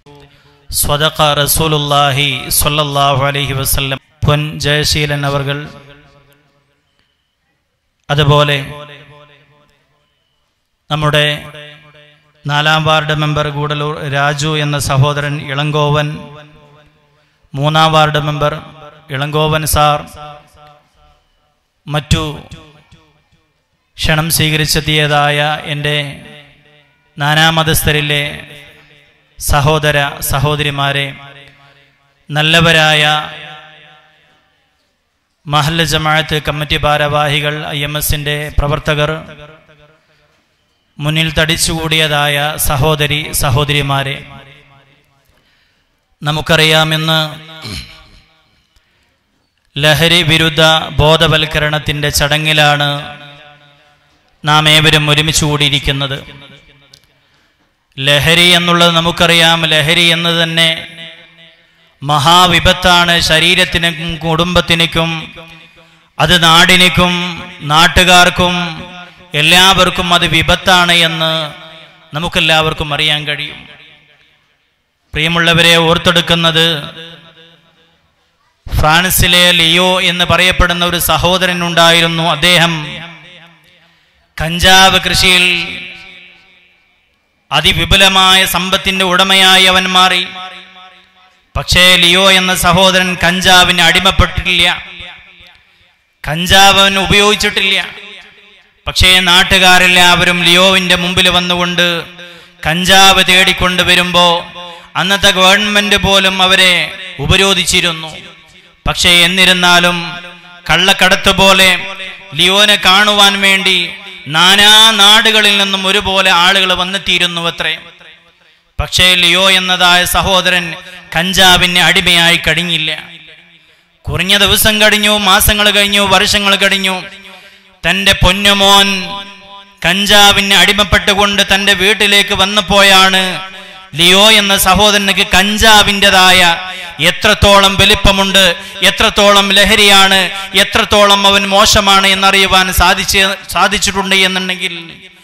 സ്വതഖ റസൂലുല്ലാഹി സ്വല്ലല്ലാഹു അലൈഹി വസല്ലം പൊൻ ജയശീലൻ അവർകൾ അതുപോലെ നമ്മുടെ നാലാം വാർഡ് മെമ്പർ ഗൂഡലൂർ രാജു എന്ന സഹോദരൻ ഇളങ്കോവൻ മൂന്നാം വാർഡ് മെമ്പർ ഇളങ്കോവൻ സാർ മറ്റു ക്ഷണം സ്വീകരിച്ചെത്തിയതായ എൻ്റെ നാനാമതസ്ഥരിലെ സഹോദര സഹോദരിമാരെ നല്ലവരായ മഹല്ല ജമാഅത്ത് കമ്മിറ്റി ഭാരവാഹികൾ ഐ എം എസിൻ്റെ പ്രവർത്തകർ മുന്നിൽ തടിച്ചുകൂടിയതായ സഹോദരി സഹോദരിമാരെ നമുക്കറിയാമെന്ന് ലഹരി വിരുദ്ധ ബോധവൽക്കരണത്തിൻ്റെ ചടങ്ങിലാണ് നാം ഏവരും ഒരുമിച്ച് കൂടിയിരിക്കുന്നത് ലഹരി എന്നുള്ളത് നമുക്കറിയാം ലഹരി എന്ന് തന്നെ മഹാവിപത്താണ് ശരീരത്തിനും കുടുംബത്തിനും അത് നാടിനും നാട്ടുകാർക്കും എല്ലാവർക്കും അത് വിപത്താണ് എന്ന് നമുക്കെല്ലാവർക്കും അറിയാൻ കഴിയും പ്രിയമുള്ളവരെ ഓർത്തെടുക്കുന്നത് ഫ്രാൻസിലെ ലിയോ എന്ന് പറയപ്പെടുന്ന ഒരു സഹോദരൻ ഉണ്ടായിരുന്നു അദ്ദേഹം കഞ്ചാവ് കൃഷിയിൽ അതിവിപുലമായ സമ്പത്തിന്റെ ഉടമയായി അവൻ മാറി പക്ഷേ ലിയോ എന്ന സഹോദരൻ കഞ്ചാവിന് അടിമപ്പെട്ടിട്ടില്ല കഞ്ചാവ് അവൻ ഉപയോഗിച്ചിട്ടില്ല പക്ഷേ നാട്ടുകാരെല്ലാവരും ലിയോവിന്റെ മുമ്പിൽ വന്നുകൊണ്ട് കഞ്ചാവ് തേടിക്കൊണ്ട് വരുമ്പോ അന്നത്തെ ഗവൺമെന്റ് പോലും അവരെ ഉപരോധിച്ചിരുന്നു പക്ഷേ എന്നിരുന്നാലും കള്ളക്കടത്ത് പോലെ ലിയോനെ കാണുവാൻ വേണ്ടി നാനാ നാടുകളിൽ നിന്നും ഒരുപോലെ ആളുകൾ വന്നെത്തിയിരുന്നു അത്രേ പക്ഷേ ലിയോ എന്നതായ സഹോദരൻ കഞ്ചാവിന് അടിമയായി കഴിഞ്ഞില്ല കുറഞ്ഞ ദിവസം കഴിഞ്ഞു മാസങ്ങൾ കഴിഞ്ഞു വർഷങ്ങൾ കഴിഞ്ഞു തന്റെ പൊന്നുമോൻ കഞ്ചാവിന് അടിമപ്പെട്ടുകൊണ്ട് തന്റെ വീട്ടിലേക്ക് വന്നപ്പോയാണ് ലിയോ എന്ന സഹോദരനക്ക് കഞ്ചാവിൻ്റെതായ എത്രത്തോളം വലിപ്പമുണ്ട് എത്രത്തോളം ലഹരിയാണ് എത്രത്തോളം അവൻ മോശമാണ് എന്നറിയുവാൻ സാധിച്ച് സാധിച്ചിട്ടുണ്ട് എന്നുണ്ടെങ്കിൽ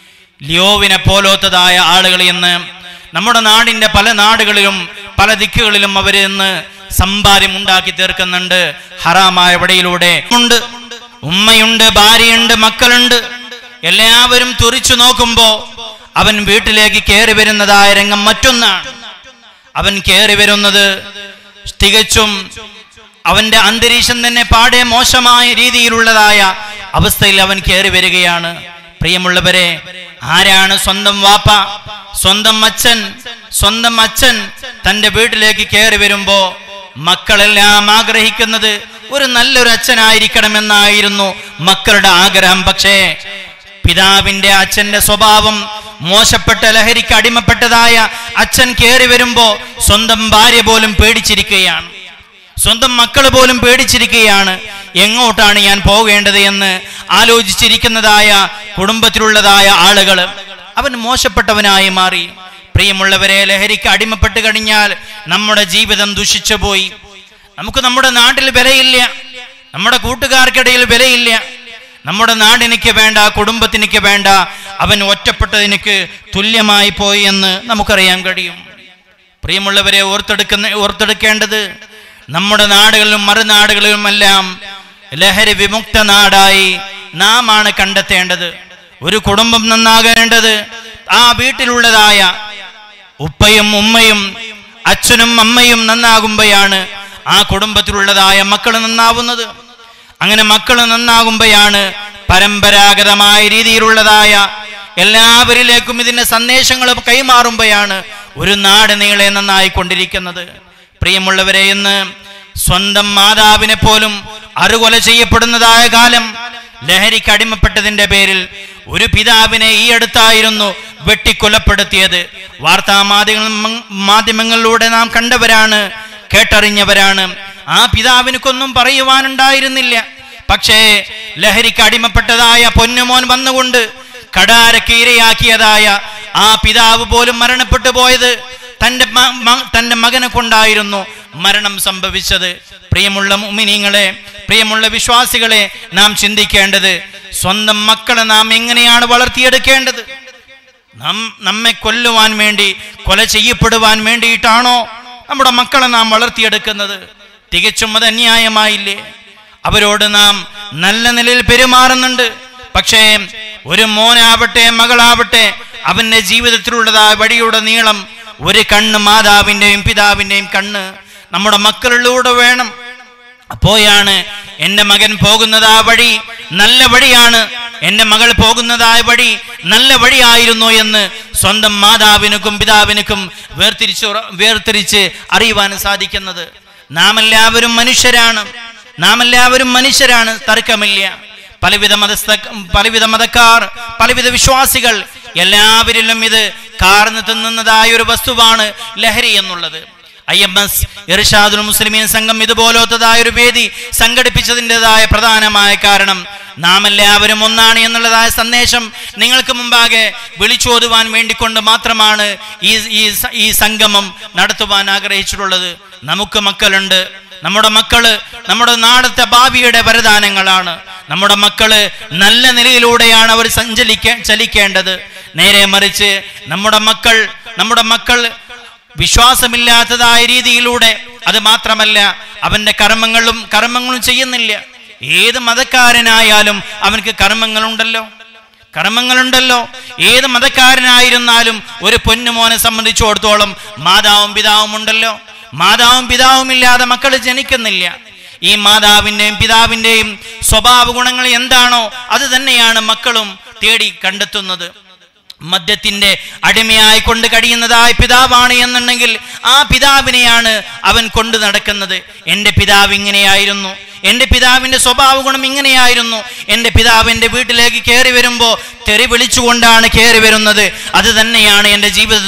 ലിയോവിനെ പോലോത്തതായ ആളുകൾ എന്ന് നമ്മുടെ നാടിന്റെ പല നാടുകളിലും പല ദിക്കുകളിലും അവര് ഇന്ന് സമ്പാദ്യം ഉണ്ടാക്കി തീർക്കുന്നുണ്ട് ഹറാമായ വഴിയിലൂടെ ഉണ്ട് ഉമ്മയുണ്ട് ഭാര്യയുണ്ട് മക്കളുണ്ട് എല്ലാവരും തുറിച്ചു നോക്കുമ്പോ അവൻ വീട്ടിലേക്ക് കയറി വരുന്നതായ രംഗം മറ്റൊന്നാണ് അവൻ കയറി വരുന്നത് തികച്ചും അവന്റെ അന്തരീക്ഷം തന്നെ പാടെ മോശമായ രീതിയിലുള്ളതായ അവസ്ഥയിൽ അവൻ കയറി വരികയാണ് പ്രിയമുള്ളവരെ ആരാണ് സ്വന്തം വാപ്പ സ്വന്തം അച്ഛൻ സ്വന്തം അച്ഛൻ തന്റെ വീട്ടിലേക്ക് കയറി വരുമ്പോ മക്കളെല്ലാം ആഗ്രഹിക്കുന്നത് ഒരു നല്ലൊരു അച്ഛനായിരിക്കണമെന്നായിരുന്നു മക്കളുടെ ആഗ്രഹം പക്ഷേ പിതാവിന്റെ അച്ഛന്റെ സ്വഭാവം മോശപ്പെട്ട ലഹരിക്ക് അടിമപ്പെട്ടതായ അച്ഛൻ കയറി വരുമ്പോ സ്വന്തം ഭാര്യ പോലും പേടിച്ചിരിക്കുകയാണ് സ്വന്തം മക്കൾ പോലും പേടിച്ചിരിക്കുകയാണ് എങ്ങോട്ടാണ് ഞാൻ പോകേണ്ടത് എന്ന് ആലോചിച്ചിരിക്കുന്നതായ കുടുംബത്തിലുള്ളതായ ആളുകൾ അവൻ മോശപ്പെട്ടവനായി മാറി പ്രിയമുള്ളവരെ ലഹരിക്ക് അടിമപ്പെട്ട് കഴിഞ്ഞാൽ നമ്മുടെ ജീവിതം ദുഷിച്ചു പോയി നമുക്ക് നമ്മുടെ നാട്ടിൽ വിലയില്ല നമ്മുടെ കൂട്ടുകാർക്കിടയിൽ വിലയില്ല നമ്മുടെ നാടിനിക്ക് വേണ്ട കുടുംബത്തിനിക്ക് വേണ്ട അവൻ ഒറ്റപ്പെട്ടതിനിക്ക് തുല്യമായി പോയി എന്ന് നമുക്കറിയാൻ കഴിയും പ്രിയമുള്ളവരെ ഓർത്തെടുക്കുന്ന ഓർത്തെടുക്കേണ്ടത് നമ്മുടെ നാടുകളിലും മറുനാടുകളിലുമെല്ലാം ലഹരി വിമുക്ത നാടായി നാം ആണ് കണ്ടെത്തേണ്ടത് ഒരു കുടുംബം നന്നാകേണ്ടത് ആ വീട്ടിലുള്ളതായ ഉപ്പയും ഉമ്മയും അച്ഛനും അമ്മയും നന്നാകുമ്പോഴാണ് ആ കുടുംബത്തിലുള്ളതായ മക്കൾ നന്നാവുന്നത് അങ്ങനെ മക്കൾ നന്നാകുമ്പോഴാണ് പരമ്പരാഗതമായ രീതിയിലുള്ളതായ എല്ലാവരിലേക്കും ഇതിന്റെ സന്ദേശങ്ങളും കൈമാറുമ്പോഴാണ് ഒരു നാട് നീളെ നന്നായിക്കൊണ്ടിരിക്കുന്നത് പ്രിയമുള്ളവരെ ഇന്ന് സ്വന്തം മാതാവിനെ പോലും അറുകൊല ചെയ്യപ്പെടുന്നതായ കാലം ലഹരിക്ക് അടിമപ്പെട്ടതിന്റെ പേരിൽ ഒരു പിതാവിനെ ഈ അടുത്തായിരുന്നു വെട്ടിക്കൊലപ്പെടുത്തിയത് വാർത്താ മാധ്യമ മാധ്യമങ്ങളിലൂടെ നാം കണ്ടവരാണ് കേട്ടറിഞ്ഞവരാണ് ആ പിതാവിനൊക്കൊന്നും പറയുവാനുണ്ടായിരുന്നില്ല പക്ഷേ ലഹരിക്ക് അടിമപ്പെട്ടതായ പൊന്നുമോൻ വന്നുകൊണ്ട് കടാരക്ക് ഇരയാക്കിയതായ ആ പിതാവ് പോലും മരണപ്പെട്ടു പോയത് തന്റെ മ- മ- തന്റെ മകനെ കൊണ്ടായിരുന്നു മരണം സംഭവിച്ചത് പ്രിയമുള്ള മുമിനിങ്ങളെ പ്രിയമുള്ള വിശ്വാസികളെ നാം ചിന്തിക്കേണ്ടത് സ്വന്തം മക്കളെ നാം എങ്ങനെയാണ് വളർത്തിയെടുക്കേണ്ടത് നാം നമ്മെ കൊല്ലുവാൻ വേണ്ടി കൊല ചെയ്യപ്പെടുവാൻ വേണ്ടിയിട്ടാണോ നമ്മുടെ മക്കളെ നാം വളർത്തിയെടുക്കുന്നത് തികച്ചും അത് അന്യായമായില്ലേ അവരോട് നാം നല്ല നിലയിൽ പെരുമാറുന്നുണ്ട് പക്ഷേ ഒരു മോനാവട്ടെ മകളാവട്ടെ അവന്റെ ജീവിതത്തിലുള്ളതായ വഴിയുടെ നീളം ഒരു കണ്ണ് മാതാവിൻ്റെയും പിതാവിൻ്റെയും കണ്ണ് നമ്മുടെ മക്കളിലൂടെ വേണം അപ്പോയാണ് എൻ്റെ മകൻ പോകുന്നത് ആ വഴി നല്ല വഴിയാണ് എൻ്റെ മകൾ പോകുന്നതായ വഴി നല്ല വഴിയായിരുന്നു എന്ന് സ്വന്തം മാതാവിനുക്കും പിതാവിനുക്കും വേർതിരിച്ച് വേർതിരിച്ച് അറിയുവാൻ സാധിക്കുന്നത് നാം എല്ലാവരും മനുഷ്യരാണ് നാം എല്ലാവരും മനുഷ്യരാണ് തർക്കമില്ല പലവിധ മതസ്ഥ പലവിധ മതക്കാർ പലവിധ വിശ്വാസികൾ എല്ലാവരിലും ഇത് കാർന്നു തിന്നുന്നതായ ഒരു വസ്തുവാണ് ലഹരി എന്നുള്ളത് ഐ എം എസ് ഇർഷാദുൽ മുസ്ലിമീൻ സംഘം ഇതുപോലത്തതായ ഒരു വേദി സംഘടിപ്പിച്ചതിൻ്റെതായ പ്രധാനമായ കാരണം നാം എല്ലാവരും ഒന്നാണ് എന്നുള്ളതായ സന്ദേശം നിങ്ങൾക്ക് മുമ്പാകെ വിളിച്ചോതുവാൻ വേണ്ടിക്കൊണ്ട് മാത്രമാണ് ഈ ഈ സ- ഈ സംഗമം നടത്തുവാൻ ആഗ്രഹിച്ചിട്ടുള്ളത് നമുക്ക് മക്കളുണ്ട് നമ്മുടെ മക്കള് നമ്മുടെ നാടത്തെ ഭാവിയുടെ വരദാനങ്ങളാണ് നമ്മുടെ മക്കള് നല്ല നിലയിലൂടെയാണ് അവർ സഞ്ചലിക്ക ചലിക്കേണ്ടത് നേരെ മറിച്ച് നമ്മുടെ മക്കൾ നമ്മുടെ മക്കൾ വിശ്വാസമില്ലാത്തതായ രീതിയിലൂടെ അത് മാത്രമല്ല അവന്റെ കർമ്മങ്ങളും കർമ്മങ്ങളും ചെയ്യുന്നില്ല ഏത് മതക്കാരനായാലും അവനക്ക് കർമ്മങ്ങളുണ്ടല്ലോ കർമ്മങ്ങളുണ്ടല്ലോ ഏത് മതക്കാരനായിരുന്നാലും ഒരു പൊന്നുമോനെ സംബന്ധിച്ചിടത്തോളം മാതാവും പിതാവും ഉണ്ടല്ലോ മാതാവും പിതാവും ഇല്ലാതെ മക്കൾ ജനിക്കുന്നില്ല ഈ മാതാവിൻ്റെയും പിതാവിൻ്റെയും സ്വഭാവ ഗുണങ്ങൾ എന്താണോ അത് തന്നെയാണ് മക്കളും തേടി കണ്ടെത്തുന്നത് മദ്യത്തിന്റെ അടിമയായി കൊണ്ട് കഴിയുന്നതായ പിതാവാണ് എന്നുണ്ടെങ്കിൽ ആ പിതാവിനെയാണ് അവൻ കൊണ്ടു നടക്കുന്നത് എൻ്റെ പിതാവ് ഇങ്ങനെയായിരുന്നു എൻ്റെ പിതാവിൻ്റെ സ്വഭാവ ഗുണം ഇങ്ങനെയായിരുന്നു എൻ്റെ പിതാവ് എൻ്റെ വീട്ടിലേക്ക് കയറി വരുമ്പോൾ തെറി വിളിച്ചുകൊണ്ടാണ് കയറി വരുന്നത് അത് തന്നെയാണ് എൻ്റെ ജീവിത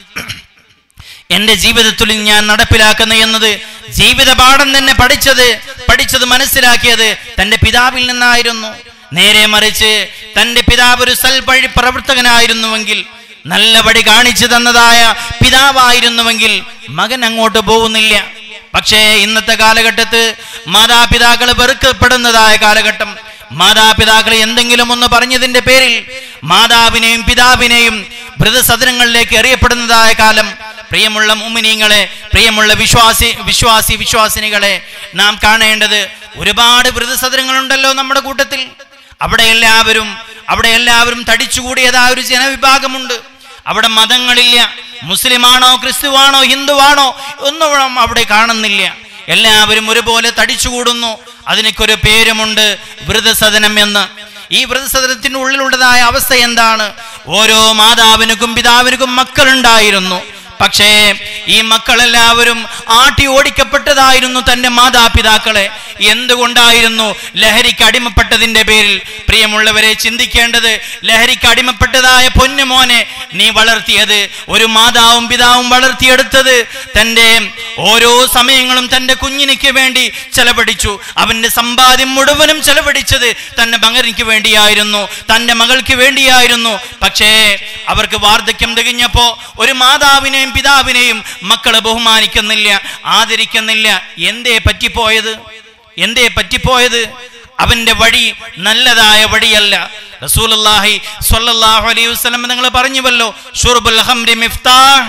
എന്റെ ജീവിതത്തിൽ ഞാൻ നടപ്പിലാക്കുന്ന എന്നത് ജീവിത പാഠം തന്നെ പഠിച്ചത് പഠിച്ചത് മനസ്സിലാക്കിയത് തന്റെ പിതാവിൽ നിന്നായിരുന്നു നേരെ മറിച്ച് തന്റെ പിതാവ് ഒരു സൽവഴി പ്രവർത്തകനായിരുന്നുവെങ്കിൽ നല്ല വഴി കാണിച്ചു തന്നതായ പിതാവായിരുന്നുവെങ്കിൽ മകൻ അങ്ങോട്ട് പോകുന്നില്ല പക്ഷേ ഇന്നത്തെ കാലഘട്ടത്ത് മാതാപിതാക്കൾ വെറുക്കപ്പെടുന്നതായ കാലഘട്ടം മാതാപിതാക്കൾ എന്തെങ്കിലും ഒന്ന് പറഞ്ഞതിന്റെ പേരിൽ മാതാവിനെയും പിതാവിനെയും വൃതസദനങ്ങളിലേക്ക് എറിയപ്പെടുന്നതായ കാലം പ്രിയമുള്ള മുമിനീങ്ങളെ പ്രിയമുള്ള വിശ്വാസി വിശ്വാസി വിശ്വാസിനികളെ നാം കാണേണ്ടത് ഒരുപാട് വൃതസദനങ്ങളുണ്ടല്ലോ നമ്മുടെ കൂട്ടത്തിൽ അവിടെ എല്ലാവരും അവിടെ എല്ലാവരും തടിച്ചുകൂടിയതായ ഒരു ജനവിഭാഗമുണ്ട് അവിടെ മതങ്ങളില്ല മുസ്ലിമാണോ ക്രിസ്തുവാണോ ഹിന്ദുവാണോ ഒന്നും അവിടെ കാണുന്നില്ല എല്ലാവരും ഒരുപോലെ തടിച്ചുകൂടുന്നു അതിനൊരു പേരുമുണ്ട് വൃതസദനം എന്ന് ഈ വൃതസദനത്തിന്റെ ഉള്ളിലുള്ളതായ അവസ്ഥ എന്താണ് ഓരോ മാതാവിനുക്കും പിതാവിനുക്കും മക്കളുണ്ടായിരുന്നു പക്ഷേ ഈ മക്കളെല്ലാവരും ആട്ടി ഓടിക്കപ്പെട്ടതായിരുന്നു തന്റെ മാതാപിതാക്കളെ എന്തുകൊണ്ടായിരുന്നു ലഹരിക്ക് അടിമപ്പെട്ടതിന്റെ പേരിൽ പ്രിയമുള്ളവരെ ചിന്തിക്കേണ്ടത് ലഹരിക്ക് അടിമപ്പെട്ടതായ പൊന്നുമോനെ നീ വളർത്തിയത് ഒരു മാതാവും പിതാവും വളർത്തിയെടുത്തത് തന്റെ ഓരോ സമയങ്ങളും തന്റെ കുഞ്ഞിനിക്ക് വേണ്ടി ചെലവഴിച്ചു അവന്റെ സമ്പാദ്യം മുഴുവനും ചെലവഴിച്ചത് തന്റെ മകനിക്ക് വേണ്ടിയായിരുന്നു തന്റെ മകൾക്ക് വേണ്ടിയായിരുന്നു പക്ഷേ അവർക്ക് വാർദ്ധക്യം തികഞ്ഞപ്പോ ഒരു മാതാവിനെയും പിതാവിനെയും മക്കളെ ബഹുമാനിക്കുന്നില്ല ആദരിക്കുന്നില്ല എന്തേ പറ്റിപ്പോയത് എന്തേ പറ്റിപ്പോയത് അവന്റെ വഴി നല്ലതായ വഴിയല്ല റസൂലുള്ളാഹി സ്വല്ലല്ലാഹു അലൈഹി വസല്ലം നിങ്ങൾ പറഞ്ഞുവല്ലോ ഷുർബുൽ ഹംരി മിഫ്താഹ്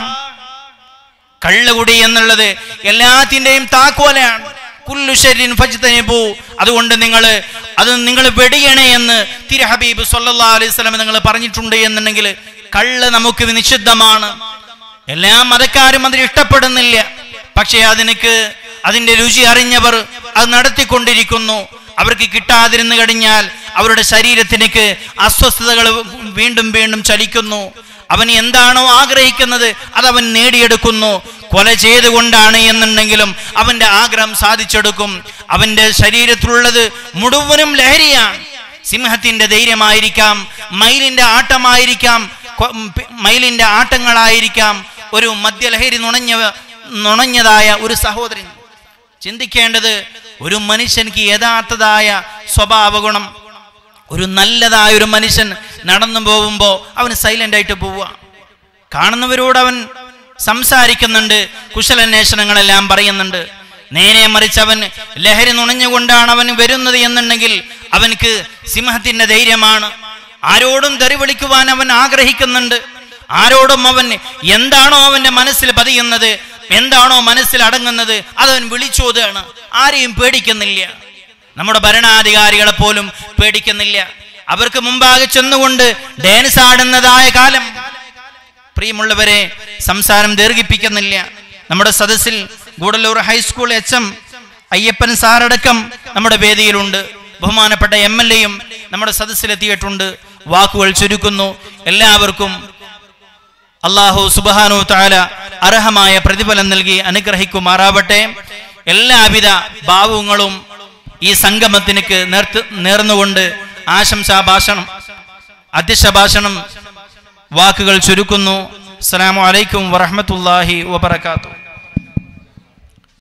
കള്ളുകുടി എന്നുള്ളത് എല്ലാത്തിന്റെയും താക്കോലാണ് കുല്ലു ശരീൻ ഫജ്തനിബു അതുകൊണ്ട് നിങ്ങൾ അത് നിങ്ങൾ വെടിയണേ എന്ന് തിരു ഹബീബ് സല്ലല്ലാഹു അലൈഹി വസല്ലം നിങ്ങൾ പറഞ്ഞിട്ടുണ്ട് എന്നുണ്ടെങ്കിൽ കള്ള് നമുക്ക് നിഷിദ്ധമാണ് എല്ലാ മതക്കാരും അതിന് ഇഷ്ടപ്പെടുന്നില്ല പക്ഷേ അതിനക്ക് അതിന്റെ രുചി അറിഞ്ഞവർ അത് നടത്തിക്കൊണ്ടിരിക്കുന്നു അവർക്ക് കിട്ടാതിരുന്നു കഴിഞ്ഞാൽ അവരുടെ ശരീരത്തിനേക്ക് അസ്വസ്ഥതകൾ വീണ്ടും വീണ്ടും ചലിക്കുന്നു അവൻ എന്താണോ ആഗ്രഹിക്കുന്നത് അതവൻ നേടിയെടുക്കുന്നു കൊല ചെയ്തുകൊണ്ടാണ് എന്നുണ്ടെങ്കിലും അവന്റെ ആഗ്രഹം സാധിച്ചെടുക്കും അവന്റെ ശരീരത്തിലുള്ളത് മുഴുവനും ലഹരിയാണ് സിംഹത്തിന്റെ ധൈര്യമായിരിക്കാം മയിലിന്റെ ആട്ടമായിരിക്കാം കൊ- പി- മയിലിന്റെ ആട്ടങ്ങളായിരിക്കാം ഒരു മദ്യലഹരി നുണഞ്ഞ നുണഞ്ഞതായ ഒരു സഹോദരൻ ചിന്തിക്കേണ്ടത് ഒരു മനുഷ്യൻക്ക് യഥാർത്ഥതായ സ്വഭാവ ഗുണം ഒരു നല്ലതായ ഒരു മനുഷ്യൻ നടന്നു പോകുമ്പോൾ അവന് സൈലന്റ് ആയിട്ട് പോവുക കാണുന്നവരോട് അവൻ സംസാരിക്കുന്നുണ്ട് കുശലന്വേഷണങ്ങളെല്ലാം പറയുന്നുണ്ട് നേരെ മറിച്ച് അവൻ ലഹരി നുണഞ്ഞുകൊണ്ടാണ് അവൻ വരുന്നത് എന്നുണ്ടെങ്കിൽ അവൻക്ക് സിംഹത്തിന്റെ ധൈര്യമാണ് ആരോടും തെറി വിളിക്കുവാൻ അവൻ ആഗ്രഹിക്കുന്നുണ്ട് ആരോടും അവൻ എന്താണോ അവന്റെ മനസ്സിൽ പതിയുന്നത് എന്താണോ മനസ്സിൽ അടങ്ങുന്നത് അതവൻ വിളിച്ചോതാണ് ആരെയും പേടിക്കുന്നില്ല നമ്മുടെ ഭരണാധികാരികളെ പോലും പേടിക്കുന്നില്ല അവർക്ക് മുമ്പാകെ ചെന്നുകൊണ്ട് ഡാൻസ് ആടുന്നതായ കാലം പ്രിയമുള്ളവരെ സംസാരം ദീർഘിപ്പിക്കുന്നില്ല നമ്മുടെ സദസ്സിൽ Gudalur high school H M Ayyappan സാറടക്കം നമ്മുടെ വേദിയിലുണ്ട് ബഹുമാനപ്പെട്ട എം എൽ എയും നമ്മുടെ സദസ്സിലെത്തിയിട്ടുണ്ട് വാക്കുകൾ ചുരുക്കുന്നു എല്ലാവർക്കും അള്ളാഹു സുബാനു താല അർഹമായ പ്രതിഫലം നൽകി അനുഗ്രഹിക്കുമാറാവട്ടെ എല്ലാവിധ ഭാവങ്ങളും ഈ സംഗമത്തിനക്ക് നേർത്ത് നേർന്നുകൊണ്ട് ആശംസാ ഭാഷണം അധ്യക്ഷ ഭാഷണം വാക്കുകൾ ചുരുക്കുന്നു അസ്സലാമു അലൈക്കും വറഹ്മത്തുള്ളാഹി വബറകാതുഹു